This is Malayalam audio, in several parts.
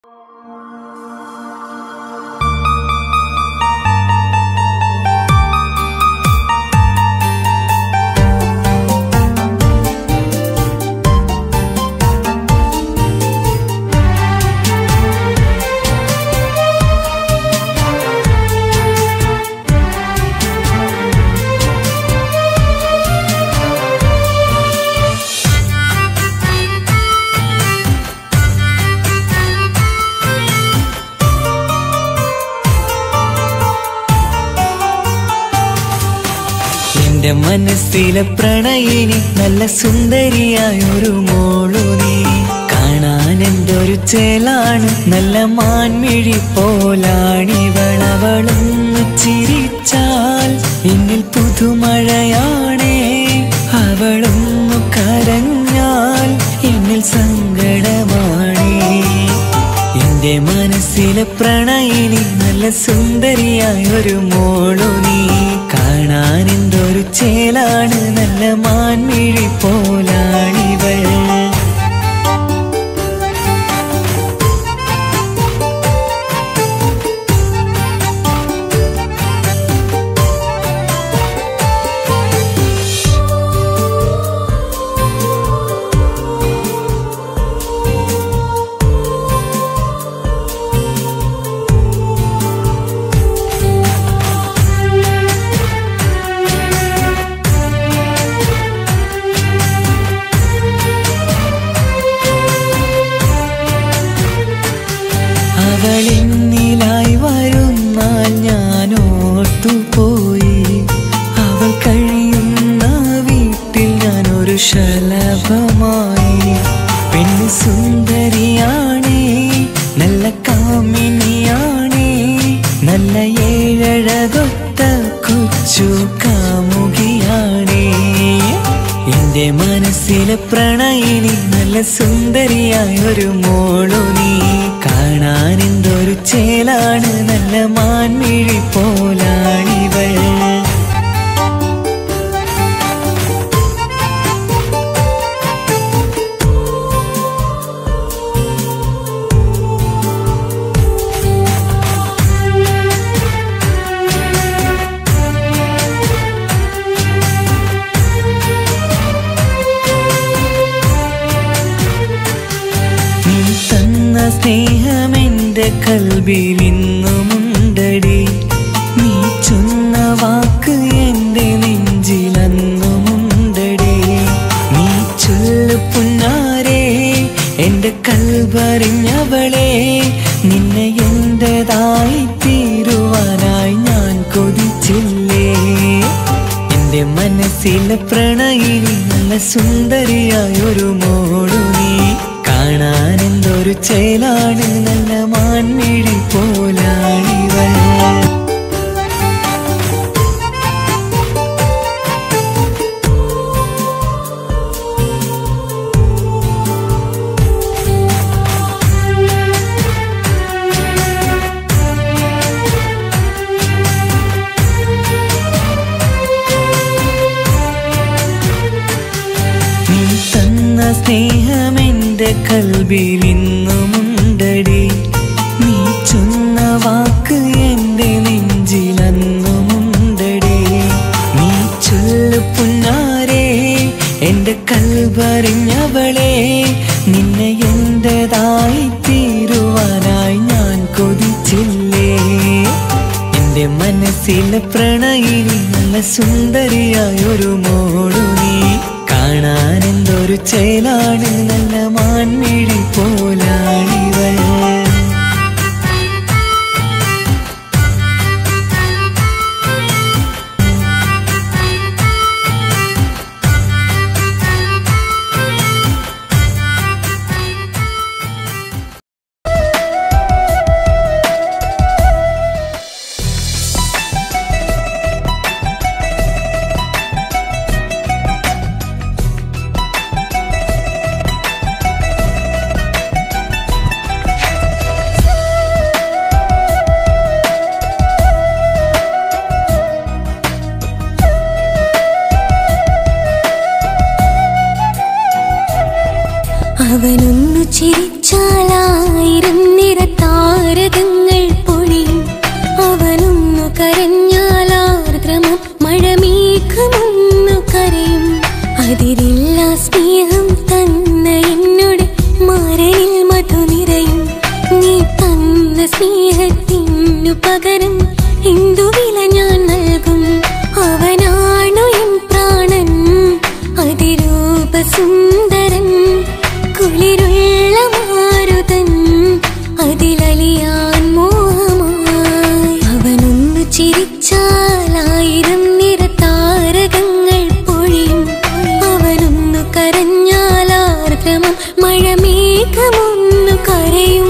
എന്റെ മനസ്സിലെ പ്രണയിനി നല്ല സുന്ദരിയായ ഒരു മോളു നീ കാണാൻ എൻ്റെ ഒരു ചേലാണ് നല്ല മാൻമിഴി പോലാണിവളവളൊന്നു ചിരിച്ചാൽ എന്നിൽ പുതുമഴയാണേ അവളൊന്നു കരഞ്ഞാൽ എന്നിൽ സങ്കടമാണേ എന്റെ മനസ്സിലെ പ്രണയിനി നല്ല സുന്ദരിയായ ഒരു മോളു നീ കാണാൻ എന്തൊരു ചേലാണ് നല്ല മാൻമിഴി പോലാണിവൾ അവളെന്നിലായി വരുന്നാൽ ഞാൻ ഓർത്തുപോയി അവൾ കഴിയുന്ന വീട്ടിൽ ഞാൻ ഒരു ശലഭമായി പെണ്ണ് സുന്ദരിയാണേ നല്ല കാമിനിയാണേ നല്ല ഏഴഴകൊത്ത കൊച്ചു കാമുകിയാണേ എന്റെ മനസ്സിലെ പ്രണയിനി നല്ല സുന്ദരിയായ ഒരു മോളു നീ കാണാൻ എന്തൊരു ചേലാണ് നല്ല മാൻമിഴി പോലാണിവൾ നീ തന്ന സ്നേഹമെന്റെ കൽവിൽ ഇന്നുമുണ്ടടി നീ ചൊന്ന വാക്ക് എന്റെ നെഞ്ചിലന്നുമുണ്ടടി നീ ചൊല്ലു പുന്നാരേ എന്റെ കൽവറിഞ്ഞവളെ നിന്നെ എന്റേതായി തീരുവാനായി ഞാൻ കൊതിച്ചില്ലേ എന്റെ മനസ്സിലെ പ്രണയിനി നല്ല സുന്ദരിയായ ഒരു മോളു നീ കാണാൻ എന്തൊരു ചേലാണ് നല്ല മാൻമിഴി പോലാണിവൾ നീ തന്ന സ്നേഹമെന്റെ കൽവിൽ ഇന്നുമുണ്ടടി നീ ചൊന്ന വാക്ക് എന്റെ നെഞ്ചിലന്നുമുണ്ടടി നീ ചൊല്ലു പുന്നാരേ എന്റെ കൽവറിഞ്ഞവളെ നിന്നെ എന്റേതായി തീരുവാനായി ഞാൻ കൊതിച്ചില്ലേ എന്റെ മനസ്സിലെ പ്രണയിനി നല്ല സുന്ദരിയായ ഒരു മോളു നീ കാണാൻ എന്തൊരു ചേലാണ് നല്ല മാൻമിഴി പോലാണിവൾ തന്ന സ്നേഹത്തിനു പകരം എന്തു വില ഞാൻ നൽകും അവനാണു എൻ പ്രാണൻ അതിരൂപ സുന്ദരൻ കുളിരുള്ള മാരുതൻ അതിലലിയാൻ മോഹമായി അവനൊന്നു ചിരിച്ചാലായിരം നിറതാരകങ്ങൾ പൊഴിയും അവനൊന്നു കരഞ്ഞാലാർദ്രമം മഴമേഘമൊന്നു കരയും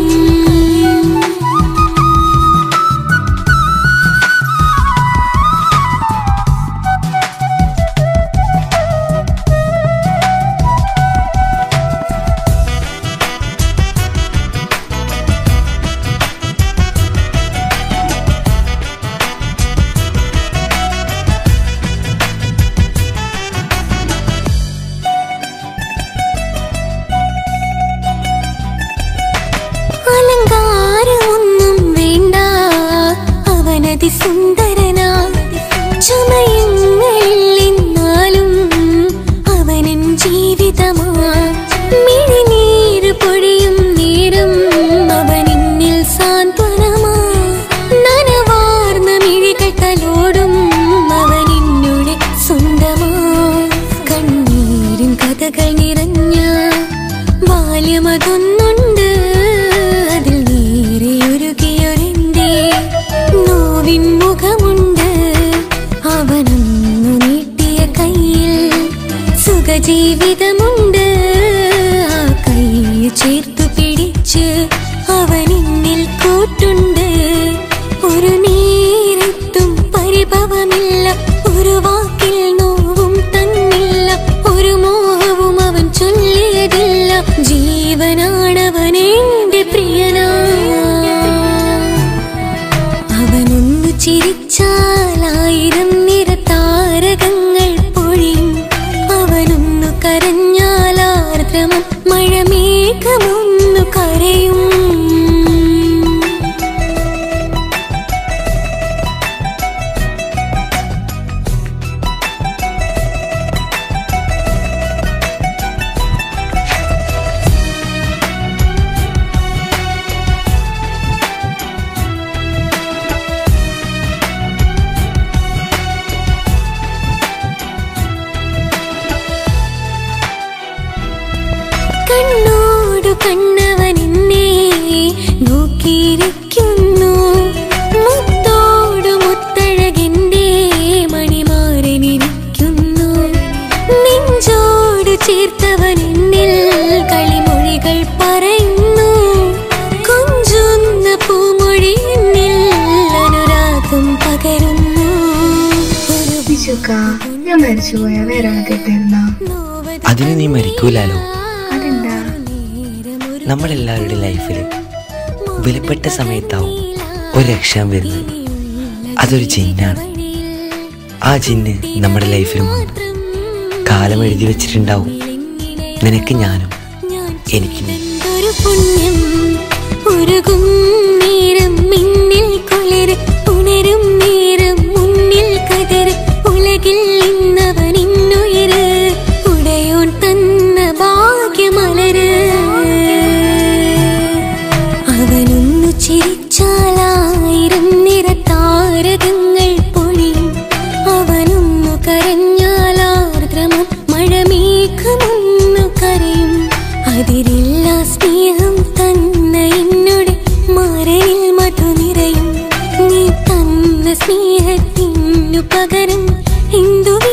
അലങ്കാരമൊന്നും വേണ്ട അവനതി സുന്ദരനാ ചുമയങ്ങളിൽ എന്നാലും അവനൻ ജീവിതമാ മിഴിനീര് പൊഴിയും നേരം അവനിന്നിൽ സാന്ത്വനമാ നനവാർന്ന മിഴികൾ തലോടും അവനിന്നുടെ സ്വന്തമാ കണ്ണീരിൻ കഥകൾ നിറഞ്ഞ ബാല്യമതൊന്നുണ്ട് അതിൽ നീരെയൊരുകിയൊരെന്റെ നോവിൻ മുഖമുണ്ട് അവനൊന്നു നീട്ടിയ കയ്യിൽ സുഖജീവിതമുണ്ട് ആ കൈ ചേർത്തു പിടിച്ച് അവനിന്നിൽ കൂട്ടുണ്ട് ഒരു നേരത്തും പരിഭവമില്ല ഒരു വാക്കിൽ നോവും തന്നില്ല ഒരു മോഹവും അവൻ ചൊല്ലിയതില്ല ജീവനാണവൻ എന്റെ പ്രിയനാ അവനൊന്നു ചിരിച്ചാലായിരം നിറതാരകങ്ങൾ പൊഴിയും അവനൊന്നു കരഞ്ഞാലാർദ്രമം മഴമേഘമൊന്നു കരയും കണ്ണോടു കണ്ണവൻ എന്നെ നോക്കിയിരിക്കുന്നു മുത്തോടു മുത്തഴകിന്റെ മണിമാരനിരിക്കുന്നു നെഞ്ചോട് ചേർത്തവൻ എന്നിൽ കളിമൊഴികൾ പറയുന്നു കൊഞ്ചുന്ന പൂമൊഴി എന്നിൽ അനുരാഗം പകരുന്നു ഒരു വിശുക്ക ഞാൻ മരിച്ചുപോയാ വേറെ ആദ്യത്തിരുന്ന അതിന് നീ മരിക്കൂലാലോ അതെന്താ നമ്മളെല്ലാവരുടെ ലൈഫിൽ വിലപ്പെട്ട സമയത്താവും ഒരു രക്ഷാൻ വരുന്നത് അതൊരു ജിന്നാണ് ആ ജിന്ന് നമ്മുടെ ലൈഫിലും വന്നു കാലം എഴുതി വെച്ചിട്ടുണ്ടാവും നിനക്ക് ഞാനും എനിക്ക് നീ ഒരു പുണ്യം ഉരുകും നേരം മിന്നിൽ കുളിര് ഉണരും നേരം മുന്നിൽ കതിര് ഉലകിൽ ഇന്നവൻ ഇന്നുയിര് ഉടയോൻ തന്ന ഭാഗ്യമലര് അവനൊന്നു ചിരിച്ചാലായിരം നിറതാരകങ്ങൾ പൊഴിയും അവനൊന്നു കരഞ്ഞാലാർദ്രമം മഴമേഘമൊന്നു കരയും അതിരില്ല സ്നേഹം തന്ന എന്നോട് മരണിൽ മധു നിറയും നീ തന്ന സ്നേഹത്തിനു പകരം എന്തു